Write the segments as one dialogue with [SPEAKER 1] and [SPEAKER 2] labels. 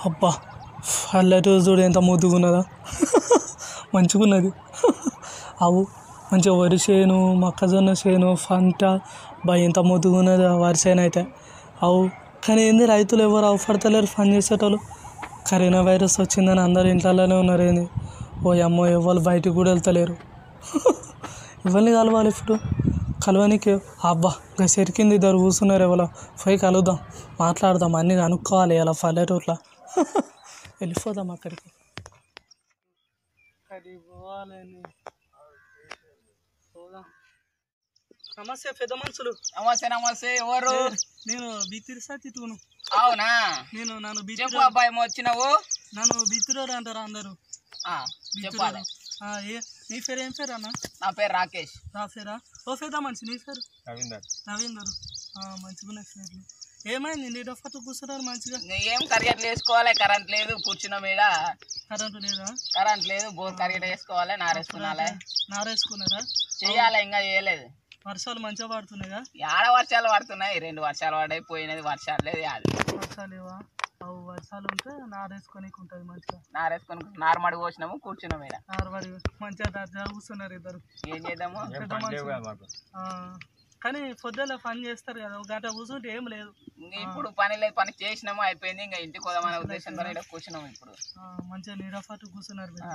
[SPEAKER 1] అబ్బా పల్లెటూరు చూడు ఎంత ముద్దుగున్నదా మంచిగున్నది అవు మంచిగా వరి చేను మొక్కజొన్న చేను పంట బా ఎంత ముద్దుగున్నది ఆ వరి చేను అయితే అవు కానీ ఏంది రైతులు ఎవరు అవపడతలేరు పని చేసేటోళ్ళు కరోనా వైరస్ వచ్చిందని అందరు ఇంట్లోనే ఉన్నారు ఏంది ఓ అమ్మో ఎవరు బయటికి కూడా వెళ్తలేరు ఎవరిని కలవాలి ఇప్పుడు కలవనికి అబ్బా ఇంకా సెరికింది ఇద్దరు కూర్చున్నారు ఎవరో పోయి కలుద్దాం మాట్లాడదాం అన్నీ కనుక్కోవాలి ఇలా పల్లెటూరులో వెళ్ళిపోదాం అక్కడికి అక్కడికి పోవాలని పోదాం నమస్తే పెద్ద మనుషులు
[SPEAKER 2] నమస్తే నమస్తే ఎవరు
[SPEAKER 1] నేను బిత్తిరి సత్తి తూను
[SPEAKER 2] అవునా
[SPEAKER 1] నేను నన్ను
[SPEAKER 2] చెప్పు
[SPEAKER 1] బిత్తిరి
[SPEAKER 2] అబ్బాయి వచ్చినావు
[SPEAKER 1] నన్ను బిత్తిరోడు అంటారు అందరూ
[SPEAKER 2] ఆ, చెప్పాలి
[SPEAKER 1] ఆ, ఏ నీ పేరు ఏం పేరు అన్న
[SPEAKER 2] నా పేరు రాకేష్
[SPEAKER 1] నా పేరా ఓ పెద్ద మనిషి నీ పేరు
[SPEAKER 2] రవీందర్
[SPEAKER 1] రవీందర్ మంచిగా పేర్లు ఏమైంది నీ డొక్కతో కూర్చున్నారు మంచిగా
[SPEAKER 2] ఏం కరిగట్లు వేసుకోవాలి కరెంట్ లేదు కూర్చున్న మీద
[SPEAKER 1] కరెంటు లేదా
[SPEAKER 2] కరెంట్ లేదు బోర్ కరిగట్ వేసుకోవాలి నారేసుకున్నాలే
[SPEAKER 1] నారేసుకున్నారా
[SPEAKER 2] చెయ్యాలి ఇంకా చేయలేదు
[SPEAKER 1] వర్షాలు మంచిగా పడుతున్నాయిగా
[SPEAKER 2] ఆడ వర్షాలు పడుతున్నాయి రెండు వర్షాలు పడ్డాయి పోయినది వర్షాలు లేదు అది
[SPEAKER 1] వర్షాలు లేవా అవు వర్షాలు ఉంటే నారేసుకోనికి ఉంటుంది మంచిగా
[SPEAKER 2] నారేసుకొని నార్మడి పోసినాము కూర్చున్నాం మీద
[SPEAKER 1] నార్మల్ మంచిగా దర్జా కూర్చున్నారు ఇద్దరు
[SPEAKER 2] ఏం చేద్దాము
[SPEAKER 1] పెద్ద మనుషులు. ఆ, కానీ పొద్దున్న పని చేస్తారు కదా ఒక గంట కూర్చుంటే ఏం లేదు
[SPEAKER 2] ఇంక ఇప్పుడు పని లేదు పని చేసినాము అయిపోయింది ఇంకా ఇంటికి పోదామనే ఉద్దేశంతో ఇక్కడ కూర్చున్నాము ఇప్పుడు
[SPEAKER 1] ఆ, మంచిగా నీడఫాటు కూర్చున్నారు మీరు.
[SPEAKER 2] ఆ.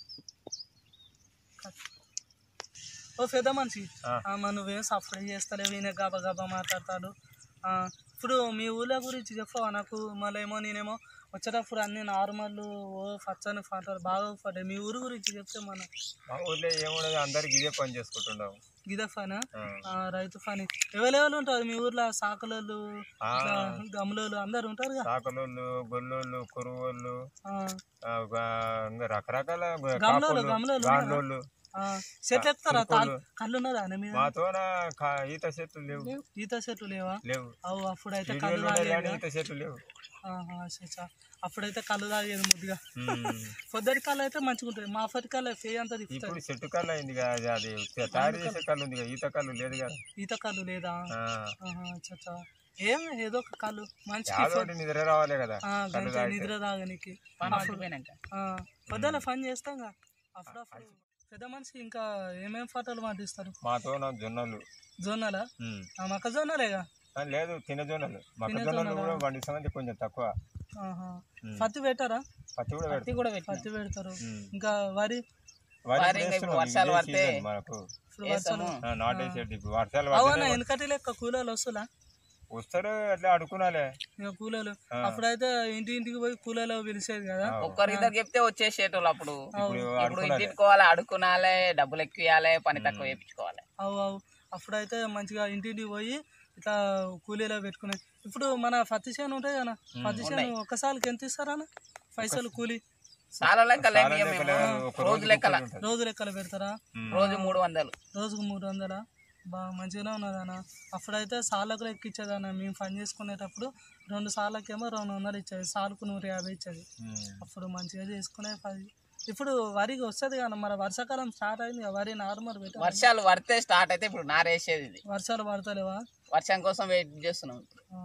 [SPEAKER 1] ఓ పెద్ద మనిషి ఆ, మరి నువ్వేం సఫర్ చేస్తలేవు ఈయన గబా గబా మాట్లాడతాడు ఆ, ఇప్పుడు మీ ఊళ్ళో గురించి చెప్పవా నాకు మళ్ళీ ఏమో నేనేమో వచ్చేటప్పుడు అన్ని నార్మల్ ఓ పచ్చని పంటలు బాగా పడ్డాయి మీ ఊరు గురించి చెప్తే మన
[SPEAKER 3] మా ఊర్లో ఏముండదు అందరికి ఇదే పని చేసుకుంటుండవు
[SPEAKER 1] గిద పని
[SPEAKER 3] ఆ.
[SPEAKER 1] రైతు పని ఎవరెవరు ఉంటారు మీ ఊర్లో సాకలోళ్ళు
[SPEAKER 3] ఆ.
[SPEAKER 1] ఇట్లా గమలోళ్ళు అందరు ఉంటారు
[SPEAKER 3] సాకలోళ్ళు గొల్లోళ్ళు కురువోళ్ళు
[SPEAKER 1] ఆ,
[SPEAKER 3] ఆ, గా- ఇంకా రకరకాల గా-
[SPEAKER 1] గమలోళ్ళు,
[SPEAKER 3] కాపులు,
[SPEAKER 1] గమలోళ్ళు
[SPEAKER 3] గాండ్లోళ్ళు
[SPEAKER 1] ఆ, చెట్లు ఎక్కుతారా తాళ్ళు- కళ్ళు ఉన్నదా అన్న మీద
[SPEAKER 3] మాతోన కా- ఈత చెట్లు లేవు
[SPEAKER 1] ఈత చెట్లు లేవా
[SPEAKER 3] లేవు
[SPEAKER 1] అవు అప్పుడైతే కళ్ళు
[SPEAKER 3] వీడియోలు ఉన్నాయి
[SPEAKER 1] తాగేది
[SPEAKER 3] కానీ ఈత చెట్లు లేవు
[SPEAKER 1] ఆహా, అచ్చా, అచ్చా. అప్పుడైతే కళ్ళు తాగేది ముద్దుగా
[SPEAKER 3] ఉమ్.
[SPEAKER 1] పొద్దుటి కళ్ళు అయితే మంచిగా ఉంటుంది మా అప్పటి కళ్ళు ఫే అంతా
[SPEAKER 3] ఇప్పుడు
[SPEAKER 1] తిప్పుతుంది
[SPEAKER 3] చెట్టు కళ్ళు అయింది కదా అది అది తయారు చేసే కళ్ళు ఉంది కదా ఈత కళ్ళు లేదు కదా
[SPEAKER 1] ఈత కళ్ళు లేదా
[SPEAKER 3] ఆ.
[SPEAKER 1] ఆహా, అచ్చా, అచ్చా. ఏం ఏదో ఒక కళ్ళు మంచికి
[SPEAKER 3] యాదో ఒకటి నిద్ర రావాలి కదా
[SPEAKER 1] ఆ,
[SPEAKER 3] కళ్ళు
[SPEAKER 1] గంట
[SPEAKER 3] తాగితే.
[SPEAKER 1] నిద్ర తాగనికి
[SPEAKER 2] పని అయిపోయినాక
[SPEAKER 1] ఆ, పొద్దున పని చేస్తాం అప్పుడప్పుడు పెద్ద మనిషి ఇంకా ఏమేం పాటలు పాటిస్తారు
[SPEAKER 3] మాతోన జొన్నలు
[SPEAKER 1] జొన్నలా
[SPEAKER 3] ఉమ్.
[SPEAKER 1] ఆ, మొక్కజొన్నలేగా
[SPEAKER 3] ఆ, లేదు తిన జొన్నలు మొక్కజొన్నలు కూడా పండిస్తామంటే కొంచెం తక్కువ
[SPEAKER 1] ఆహా.
[SPEAKER 3] ఉమ్.
[SPEAKER 1] పత్తి పెట్టారా
[SPEAKER 3] పత్తి కూడా పెడతాం
[SPEAKER 2] కూడా పెట్టినాం
[SPEAKER 1] పత్తి పెడతారు
[SPEAKER 3] ఉమ్.
[SPEAKER 1] ఇంకా వరి
[SPEAKER 3] వరి
[SPEAKER 2] వరి
[SPEAKER 3] ఇప్పుడు
[SPEAKER 2] ఇంకా ఇప్పుడు
[SPEAKER 3] వేస్తున్నాం.
[SPEAKER 2] వర్షాలు
[SPEAKER 3] ఇదే
[SPEAKER 2] పడితే
[SPEAKER 3] సీజన్ మనకు
[SPEAKER 1] ఇప్పుడు వర్షాలు
[SPEAKER 2] వేస్తాము
[SPEAKER 3] ఆ, నాటేసేటి ఇప్పుడు వర్షాలు
[SPEAKER 1] అవునా
[SPEAKER 3] పడితేనే
[SPEAKER 1] వెనకటి లెక్క కూలీలు వస్తులా
[SPEAKER 3] వస్తారు అట్లా అడుకునాలే
[SPEAKER 1] ఇక కూలీలు
[SPEAKER 3] ఆ.
[SPEAKER 1] అప్పుడైతే ఇంటి ఇంటికి పోయి కూలీలు పిలిచేది కదా
[SPEAKER 2] ఒక్కరిద్దరు చెప్తే వచ్చేసేటోళ్ళు అప్పుడు
[SPEAKER 3] ఇప్పుడు
[SPEAKER 2] ఇప్పుడు
[SPEAKER 3] అడుకునాలే
[SPEAKER 2] ఇంటింటికోవాలి అడుకునాలే డబ్బులు ఎక్కువ పని తక్కువ వేయించుకోవాలి
[SPEAKER 1] అవు అవు అప్పుడైతే మంచిగా ఇంటింటికి పోయి ఇట్లా కూలీలో పెట్టుకునే ఇప్పుడు మన పత్తి చేను ఉంటాయి కదా పత్తి చేను ఒక్కసారికి ఎంత ఇస్తారా పైసలు కూలి
[SPEAKER 2] చాలా లెక్కలే
[SPEAKER 3] చాలా
[SPEAKER 2] బియ్యం
[SPEAKER 3] లెక్కలే,
[SPEAKER 2] మేము.
[SPEAKER 3] ఒక
[SPEAKER 2] రోజు
[SPEAKER 3] రోజు
[SPEAKER 2] లెక్కల
[SPEAKER 3] ఉంటుంది.
[SPEAKER 1] రోజు లెక్కలు పెడతారా
[SPEAKER 2] రోజు మూడు వందలు
[SPEAKER 1] రోజుకు మూడు వందలా బాగా మంచిగానే ఉన్నదన్న అప్పుడైతే సార్లకు ఎక్కిచ్చేదన్న మేము పని చేసుకునేటప్పుడు రెండు సార్లకేమో రెండు వందలు ఇచ్చేది సార్కు నూట యాభై ఇచ్చేది అప్పుడు మంచిగా చేసుకునే పది ఇప్పుడు వరికి వస్తుంది కదా మరి వర్షాకాలం స్టార్ట్ అయింది కదా, వరి నార్మల్ పెట్టారు
[SPEAKER 2] వర్షాలు పడితే స్టార్ట్ అయితే ఇప్పుడు నారేసేది ఇది
[SPEAKER 1] వర్షాలు పడతలేవా
[SPEAKER 2] వర్షం కోసం వెయిట్ చేస్తున్నాం ఇప్పుడు.
[SPEAKER 1] ఆ,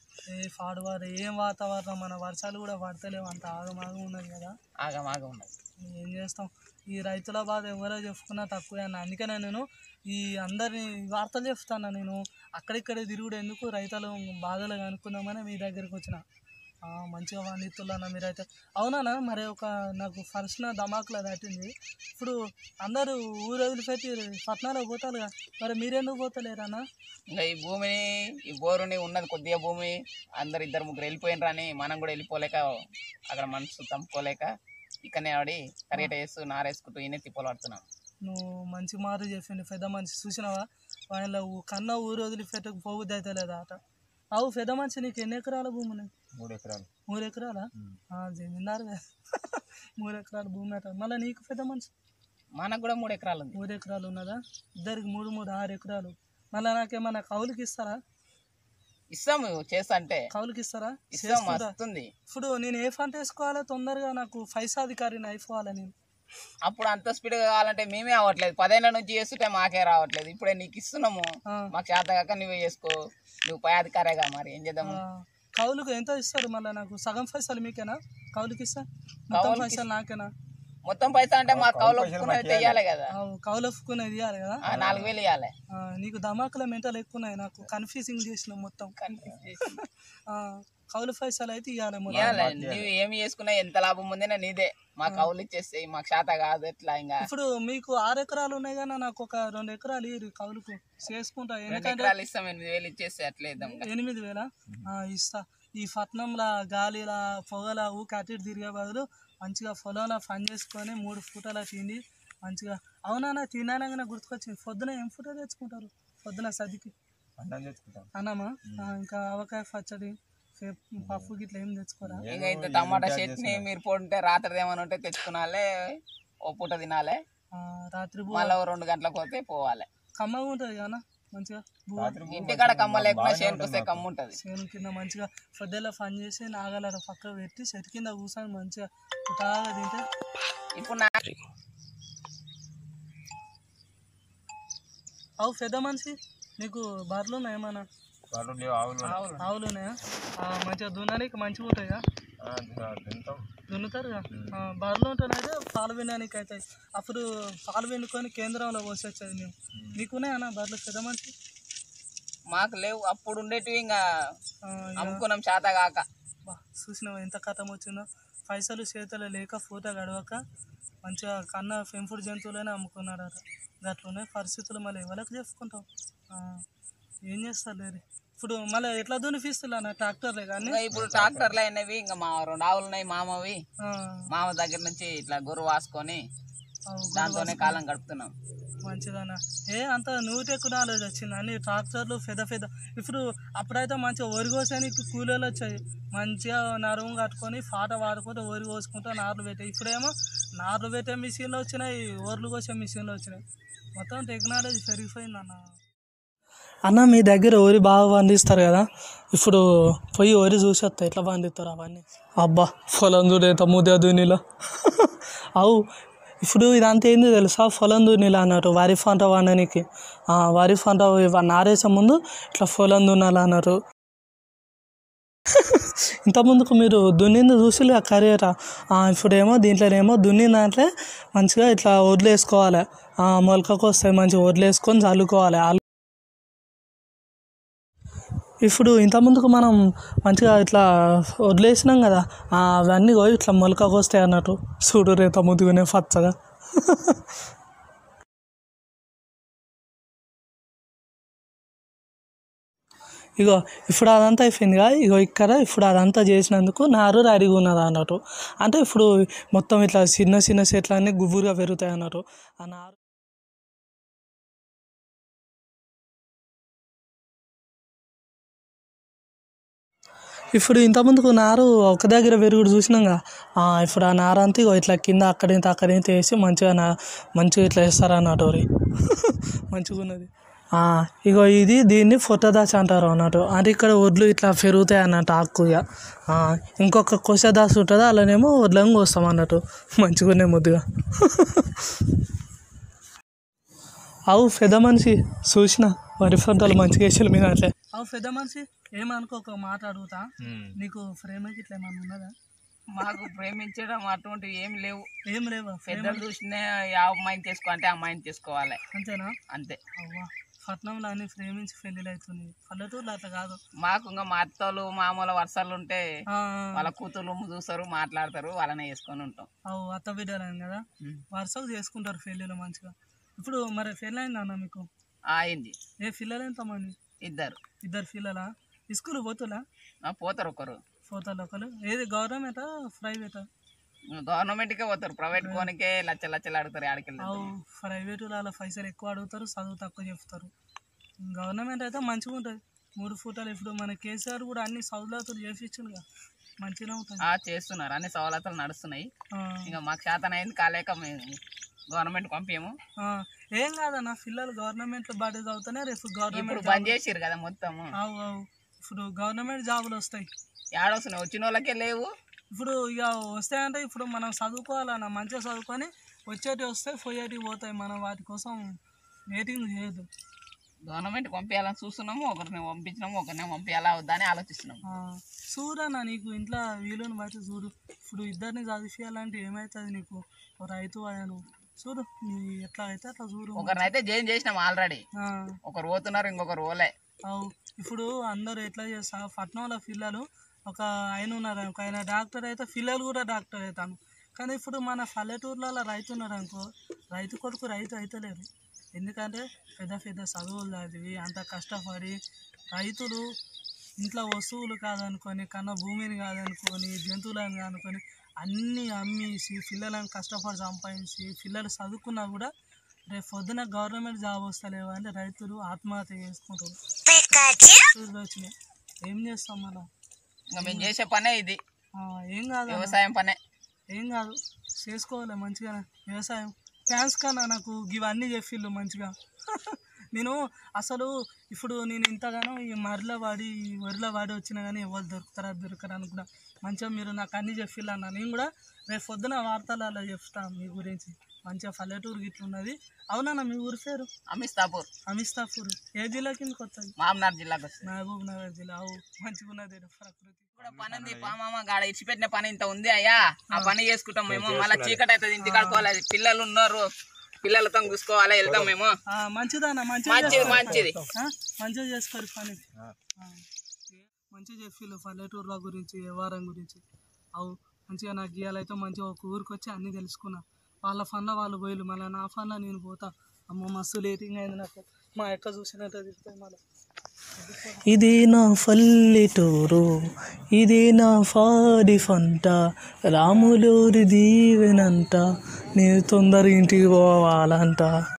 [SPEAKER 1] ఏ పాడువారు ఏం వాతావరణం మన వర్షాలు కూడా పడతలేవు అంత ఆగమాగం ఉన్నది కదా
[SPEAKER 2] ఆగం ఆగం ఉన్నది
[SPEAKER 1] ఏం చేస్తాం ఈ రైతుల బాధ ఎవరో చెప్పుకున్నా తక్కువే అన్న అందుకనే నేను ఈ అందరిని వార్తలు చెప్తాను నేను అక్కడిక్కడ తిరుగుడు ఎందుకు రైతులు బాధలు కనుక్కుందామని మీ దగ్గరికి వచ్చిన ఆ, మంచిగా పండిస్తున్నా మీరైతే అవునా మరి ఒక నాకు ఫస్ట్ ధమాకులో దాటింది ఇప్పుడు అందరూ ఊరు వదిలిపెట్టి పట్టణాలకు పోతారుగా మరి మీరెందుకు పోతలేరన్నా
[SPEAKER 2] ఇంకా ఈ భూమిని ఈ బోరుని ఉన్నది కొద్దిగా భూమి అందరు ఇద్దరు ముగ్గురు వెళ్ళిపోయినరని మనం కూడా వెళ్ళిపోలేక అక్కడ మనసు చంపుకోలేక ఇక్కడనే ఆడి కరేట వేస్తూ నారేసుకుంటూ ఈయన తిప్పలు పడుతున్నాం
[SPEAKER 1] నువ్వు మంచి మారు చెప్పింది పెద్ద మనిషి చూసినావా వాళ్ళ ఊ- కన్న ఊరు వదిలిపెట్టకు పోవద్దు అయితే లేదా అట అవు పెద్ద మనిషి నీకు ఎన్ని ఎకరాల భూమి ఉన్నాయి
[SPEAKER 3] మూడు ఎకరాలు
[SPEAKER 1] మూడు ఎకరాలా ఆ, జమీందారు కదా. మూడు ఎకరాల భూమి అట మళ్ళీ నీకు పెద్ద మనిషి
[SPEAKER 2] మనకు కూడా మూడు ఎకరాలు ఉంది
[SPEAKER 1] మూడు ఎకరాలు ఉన్నదా ఇద్దరికి మూడు మూడు ఆరు ఎకరాలు మళ్ళీ నాకేమన్నా కౌలుకి ఇస్తారా
[SPEAKER 2] ఇస్తాము చేస్తా అంటే
[SPEAKER 1] కౌలుకి ఇస్తారా
[SPEAKER 2] ఇస్తాం
[SPEAKER 1] చేసుకుంటా.
[SPEAKER 2] వస్తుంది
[SPEAKER 1] ఇప్పుడు నేను ఏ పంట వేసుకోవాలో తొందరగా నాకు పైసాధికారిని అయిపోవాలి నేను
[SPEAKER 2] అప్పుడు అంత స్పీడ్ కావాలంటే మేమే అవ్వట్లేదు పదేళ్ళ నుంచి చేస్తుంటే మాకే రావట్లేదు ఇప్పుడే నీకు ఇస్తున్నాము
[SPEAKER 1] ఆ,
[SPEAKER 2] మాకు చేత కాక నువ్వే చేసుకో నువ్వు పై అధికారేగా మరి ఏం చేద్దాము
[SPEAKER 1] ఆ, కౌలుకు ఎంత ఇస్తారు మళ్ళీ నాకు సగం పైసలు మీకేనా కౌలుకి ఇస్తా మొత్తం
[SPEAKER 2] కౌలుకి
[SPEAKER 1] పైసలు నాకేనా
[SPEAKER 2] మొత్తం పైసా అంటే మా కౌలు ఒప్పుకున్నది తెయ్యాలి కదా
[SPEAKER 1] ఆ, కౌలు ఒప్పుకునేది ఇవ్వాలి కదా
[SPEAKER 2] ఆ, నాలుగు వేలు ఇవ్వాలి
[SPEAKER 1] ఆ, నీకు ధమాకుల మెంటల్ ఎక్కువ ఉన్నాయి నాకు కన్ఫ్యూజింగ్ చేసిన మొత్తం ఆ, కౌలు పైసలు అయితే ఇవ్వాలి మొత్తం
[SPEAKER 2] ఇవ్వాలి నువ్వు ఏమి చేసుకున్నా ఎంత లాభం ఉందినా నీదే మా కౌలు ఇచ్చేస్తాయి మాకు శాత కాదు ఎట్లా ఇంకా
[SPEAKER 1] ఇప్పుడు మీకు ఆరు ఎకరాలు ఉన్నాయి కానీ నాకు ఒక రెండు ఎకరాలు ఇరు కౌలుకు చేసుకుంటా
[SPEAKER 2] రెండు
[SPEAKER 1] ఎందుకంటే
[SPEAKER 2] ఎకరాలు ఇస్తాం ఎనిమిది వేలు ఇచ్చేస్తే అట్లే ఇద్దాం ఇంకా.
[SPEAKER 1] ఎనిమిది వేల ఇస్తా ఈ పట్నంలో గాలిలా పొగల ఊకి అటు ఇటు తిరిగే బదులు మంచిగా పొలంలో పని చేసుకొని మూడు ఫుటల తిండి మంచిగా అవునా తినానగానే గుర్తుకొచ్చింది పొద్దున ఏం ఫుటో తెచ్చుకుంటారు పొద్దున సదికి
[SPEAKER 3] అన్నం తెచ్చుకుంటాం
[SPEAKER 1] అన్నమా ఆ, ఇంకా ఆవకాయ పచ్చడి పే- పప్పు గిట్ల ఏం తెచ్చుకోరా
[SPEAKER 2] ఇంకా ఇంత టమాటా చట్నీ మీరు పోంటే రాత్రి ఏమైనా ఉంటే తెచ్చుకునాలే ఓ పూట తినాలి
[SPEAKER 1] ఆ, రాత్రి బు-
[SPEAKER 2] మళ్ళీ ఓ రెండు గంటలకు పోతే పోవాలి
[SPEAKER 1] కమ్మగా ఉంటుంది కదా మంచిగా బు-
[SPEAKER 3] రాత్రి పూట
[SPEAKER 2] ఇంటికాడ కమ్మ లేకుండా
[SPEAKER 3] బాగానే
[SPEAKER 2] చేనుకు
[SPEAKER 3] ఉంటుంది
[SPEAKER 2] వస్తే కమ్మ ఉంటుంది
[SPEAKER 1] చేను కింద మంచిగా పొద్దున్న పని చేసి నాగల పక్క పెట్టి చెట్టు కింద కూర్చొని మంచిగా పుటాగా తింటే
[SPEAKER 2] ఇప్పుడు నా
[SPEAKER 1] అవు పెద్ద మనిషి నీకు బర్రెలు ఉన్నాయా ఏమన్నా
[SPEAKER 3] వాళ్ళు లేవు ఆవులు ఉన్నాయి.
[SPEAKER 1] ఆవులు ఉన్నాయా ఆ, మంచిగా దున్నడానికి మంచిగా ఉంటాయా
[SPEAKER 3] ఆ, తింటాం
[SPEAKER 1] దున్నుతారుగా ఆ, బర్రెలు ఉంటేనైతే పాలు వినడానికి అవుతాయి అప్పుడు పాలు వినుకొని కేంద్రంలో పోసి వచ్చేది మేము నీకున్నాయా అన్న బర్రెలు పెద్ద మనిషి
[SPEAKER 2] మాకు లేవు అప్పుడు ఉండేటివి ఇంకా
[SPEAKER 1] ఆ,
[SPEAKER 2] అమ్ముకున్నాం శాత కాక
[SPEAKER 1] బా, చూసినావా ఎంత కథం వచ్చిందో పైసలు చేతులు లేక పూట గడవక మంచిగా కన్న పెంపుడు జంతువులనే అమ్ముకున్నాడు అట గట్లున్నాయి పరిస్థితులు మళ్ళీ ఎవరికి చెప్పుకుంటాం ఆ, ఏం చేస్తారు లేరు ఇప్పుడు మళ్ళీ ఎట్లా దునిపిస్తున్నా అన్న ట్రాక్టర్లే కానీ
[SPEAKER 2] ఇంకా ఇప్పుడు ట్రాక్టర్లు అయినవి ఇంకా మా రెండు ఆవులు ఉన్నాయి మామవి
[SPEAKER 1] ఆ,
[SPEAKER 2] మామ దగ్గర నుంచి ఇట్లా గొర్రె వాసుకొని
[SPEAKER 1] అవు
[SPEAKER 2] దాంతోనే కాలం గడుపుతున్నాం
[SPEAKER 1] మంచిదన్న ఏ అంత న్యూ టెక్నాలజీ వచ్చింది అన్ని ట్రాక్టర్లు పెద్ద పెద్ద ఇప్పుడు అప్పుడైతే మంచిగా వరి కోసానికి కూలీలు వచ్చాయి మంచిగా నరుము కట్టుకొని పాట వాడుకుంటూ వరి కోసుకుంటూ నార్లు పెట్టాయి ఇప్పుడేమో నార్లు పెట్టే మిషన్లు వచ్చినాయి ఓర్లు కోసే మిషన్లు వచ్చినాయి మొత్తం టెక్నాలజీ పెరిగిపోయింది అన్న అన్న మీ దగ్గర వరి బాగా పండిస్తారు కదా ఇప్పుడు పోయి వరి చూసి వస్తా ఎట్లా పండిస్తారు అవన్నీ అబ్బా పొలం చూడు ఎంత ముద్ద దునిలో అవు ఇప్పుడు ఇదంతా ఏంది తెలుసా పొలం దున్నిలా అన్నారు వరి పంట పండడానికి ఆ, వరి పంట ఇవ- నారేసే ముందు ఇట్లా పొలం దున్నాలి అన్నారు ఇంత ముందుకు మీరు దున్నింది చూసి కరేరా ఇప్పుడేమో దీంట్లోనేమో దున్నిన దాంట్లో మంచిగా ఇట్లా వదిలేసుకోవాలి మొలకకు వస్తాయి మంచిగా వదిలేసుకొని చల్లుకోవాలి అల్- ఇప్పుడు ఇంత ముందుకు మనం మంచిగా ఇట్లా వదిలేసినాం కదా ఆ, అవన్నీ పోయి ఇట్లా మొలకకు వస్తాయి అన్నట్టు చూడు రేత ముదుగునే పచ్చగా ఇగో ఇప్పుడు అదంతా అయిపోయిందిగా ఇగో ఇక్కడ ఇప్పుడు అదంతా చేసినందుకు నారు రెడీగా ఉన్నది అన్నట్టు అంటే ఇప్పుడు మొత్తం ఇట్లా చిన్న చిన్న చెట్లు అన్నీ గుబురుగా పెరుగుతాయి అన్నట్టు ఆ నారు ఇప్పుడు ఇంతకుముందుకు నారు ఒక దగ్గర పెరుగుడు చూసినాగా ఆ, ఇప్పుడు ఆ నార అంతా ఇగో ఇట్లా కింద అక్కడింత అక్కడింత వేసి మంచిగా నా మంచిగా ఇట్లా వేస్తారు అన్నట్టు వరి మంచిగా ఉన్నది ఆ, ఇగో ఇది దీన్ని ఫొట్టదాచ అంటారు అన్నట్టు అంటే ఇక్కడ వడ్లు ఇట్లా పెరుగుతాయి అన్నట్టు ఆకుగా ఆ, ఇంకొక కొసదాసు ఉంటుంది అలానేమో వడ్లను కోస్తాం అన్నట్టు మంచిగా ఉన్నాయి ముద్దుగా అవు పెద్ద మనిషి చూసిన వరి పంటలు మంచిగా వేసారు మీ దాంట్లో అవు పెద్ద మనిషి ఏమనుకో ఒక మాట అడుగుతా
[SPEAKER 3] ఉమ్.
[SPEAKER 1] నీకు ఫ్రేమ్ ఇట్లా ఏమన్నా ఉన్నదా
[SPEAKER 2] మాకు ప్రేమించడం అటువంటివి ఏం లేవు
[SPEAKER 1] ఏం లేవా ఫ్రేమ్
[SPEAKER 2] పెద్దలు చూసినే ఆ అమ్మాయిని చేసుకో అంటే ఆ అమ్మాయిని చేసుకోవాలి
[SPEAKER 1] అంతేనా
[SPEAKER 2] అంతే
[SPEAKER 1] అవ్వా పట్నంలో అన్ని ప్రేమించి పెళ్ళిళ్ళు అవుతున్నాయి పల్లెటూరులో అట్లా కాదు
[SPEAKER 2] మాకు ఇంకా మా అత్తలు మామూలు వర్షాలు ఉంటే
[SPEAKER 1] ఆ,
[SPEAKER 2] వాళ్ళ కూతుర్లు చూస్తారు మాట్లాడతారు వాళ్ళనే వేసుకొని ఉంటాం
[SPEAKER 1] అవు అత్త బిడ్డలని కదా వరుసకు చేసుకుంటారు పెళ్ళిళ్ళు మంచిగా ఇప్పుడు మరి పెళ్ళి అయిందన్న మీకు
[SPEAKER 2] ఆ, అయింది
[SPEAKER 1] ఏ పిల్లలు ఎంతమంది
[SPEAKER 2] ఇద్దరు
[SPEAKER 1] ఇద్దరు పిల్లలా స్కూల్ పోతులా
[SPEAKER 2] ఆ, పోతారు ఒకరు
[SPEAKER 1] పోతారు ఒకరు ఏది గవర్నమెంటా ప్రైవేటా
[SPEAKER 2] గవర్నమెంట్కే పోతారు ప్రైవేట్ కోనికే లచ్చ లచ్చలు అడుగుతారు ఆడికెళ్ళి
[SPEAKER 1] అవు ప్రైవేటు అలా పైసలు ఎక్కువ అడుగుతారు చదువు తక్కువ చెప్తారు గవర్నమెంట్ అయితే మంచిగా ఉంటుంది మూడు ఫోటోలు ఇప్పుడు మన కేసీఆర్ కూడా అన్ని సౌలతులు చేపించిండుగా మంచిగా ఉంటుంది
[SPEAKER 2] ఆ చేస్తున్నారు అన్ని సవలతులు నడుస్తున్నాయి
[SPEAKER 1] ఆ,
[SPEAKER 2] ఇంకా మాకు శాతం అయింది కాలేక మేము గవర్నమెంట్ పంపాము
[SPEAKER 1] ఆ, ఏం కాదన్న పిల్లలు గవర్నమెంట్లో బాగా చదువుతానే రేపు
[SPEAKER 2] ఇప్పుడు
[SPEAKER 1] గవర్నమెంట్
[SPEAKER 2] బంద్ చేసిరు కదా మొత్తము
[SPEAKER 1] అవు అవు ఇప్పుడు గవర్నమెంట్ జాబులు వస్తాయి
[SPEAKER 2] ఏడొస్తున్నాయి వచ్చిన వాళ్ళకే లేవు
[SPEAKER 1] ఇప్పుడు ఇక వస్తాయంటే ఇప్పుడు మనం చదువుకోవాలన్న మంచిగా చదువుకొని వచ్చేటి వస్తాయి పోయేటివి పోతాయి మనం వాటి కోసం వెయిటింగ్ చేయదు
[SPEAKER 2] గవర్నమెంట్ పంపించాలని చూస్తున్నాము ఒకరిని పంపించినాము ఒకరిని పంపించాలా వద్దా అని ఆలోచిస్తున్నాము
[SPEAKER 1] ఆ, చూడన్నా నీకు ఇంట్లో వీలుని బట్టి చూడు ఇప్పుడు ఇద్దరిని చదివించాలంటే ఏమవుతుంది నీకు ఓ రైతు అయ్యాను చూడు నీ ఎట్లా అయితే అట్లా చూడు
[SPEAKER 2] ఒకరిని అయితే జాయిన్ చేసినాం ఆల్రెడీ
[SPEAKER 1] ఆ,
[SPEAKER 2] ఒకరు పోతున్నారు ఇంకొకరు పోలే
[SPEAKER 1] అవు ఇప్పుడు అందరూ ఎట్లా చేస్తా పట్నంలో పిల్లలు ఒక ఆయన ఉన్నారు అనుకో ఆయన డాక్టర్ అయితే పిల్లలు కూడా డాక్టర్ అవుతాను కానీ ఇప్పుడు మన పల్లెటూర్లలో రైతు ఉన్నారు అనుకో రైతు కొడుకు రైతు అయితలేరు ఎందుకంటే పెద్ద పెద్ద చదువులు చదివి అంత కష్టపడి రైతులు ఇంట్లో వస్తువులు కాదనుకొని కన్నా భూమిని కాదనుకొని జంతువులను కాదనుకొని అన్నీ అమ్మేసి పిల్లలను కష్టపడి సంపాదించి పిల్లలు చదువుకున్నా కూడా రేపు పొద్దున గవర్నమెంట్ జాబ్ వస్తలేవు అంటే రైతులు ఆత్మహత్య చేసుకుంటారు చూడు వచ్చినాయి ఏం చేస్తాం మనం
[SPEAKER 2] ఇంకా మేము చేసే పనే ఇది
[SPEAKER 1] ఆ, ఏం కాదు అన్న.
[SPEAKER 2] వ్యవసాయం పనే
[SPEAKER 1] ఏం కాదు చేసుకోవాలి మంచిగా వ్యవసాయం థ్యాంక్స్ కన్నా నాకు ఇవన్నీ చెప్పిళ్ళు మంచిగా నేను అసలు ఇప్పుడు నేను ఇంతగానో ఈ మర్ల వాడి ఈ వరిలో వాడి వచ్చినా కానీ ఎవరు దొరుకుతారా దొరకరా అని కూడా మంచిగా మీరు నాకు అన్నీ చెప్పిళ్ళు అన్న నేను కూడా రేపు పొద్దున వార్తలలో చెప్తాను మీ గురించి మంచిగా పల్లెటూరు గిట్ల ఉన్నది అవునన్నా మీ ఊరి పేరు
[SPEAKER 2] అమిస్తాపూర్
[SPEAKER 1] అమిస్తాపూర్ ఏ జిల్లా కిందకి వస్తుంది
[SPEAKER 2] మామనార్ జిల్లాకు వస్తుంది
[SPEAKER 1] మహబూబ్ నగర్ జిల్లా అవు మంచిగా ఉన్నది ప్రకృతి
[SPEAKER 2] కూడా పని ఉంది పామామ గాడ ఇచ్చిపెట్టిన పని ఇంత ఉంది అయ్యా ఆ పని చేసుకుంటాం మేము మళ్ళీ చీకటి అవుతుంది ఇంటికి కడుకోవాలి పిల్లలు ఉన్నారు పిల్లలతో చూసుకోవాలి వెళ్తాం మేము
[SPEAKER 1] ఆ, మంచిదన్న మంచిగా
[SPEAKER 2] మంచిది
[SPEAKER 1] చేసుకోరు.
[SPEAKER 2] మంచిది
[SPEAKER 1] ఆ, మంచిగా చేసుకోరు పని ఆ. మంచిగా చెప్పిళ్ళు పల్లెటూర్ల గురించి వ్యవహారం గురించి అవు మంచిగా నాకు గీయాలైతే మంచిగా ఒక ఊరికి వచ్చి అన్నీ తెలుసుకున్నా వాళ్ళ ఫన్లో వాళ్ళు పోయిలు మళ్ళీ నా ఫన్లో నేను పోతా అమ్మ మస్తు లేటింగ్ అయింది నాకు మా అక్క చూసినట్టు తిరుగుతాయి మళ్ళీ ఇది నా పల్లెటూరు ఇది నా పాడి పంట రాములూరి దీవెనంట నేను తొందర ఇంటికి పోవాలంట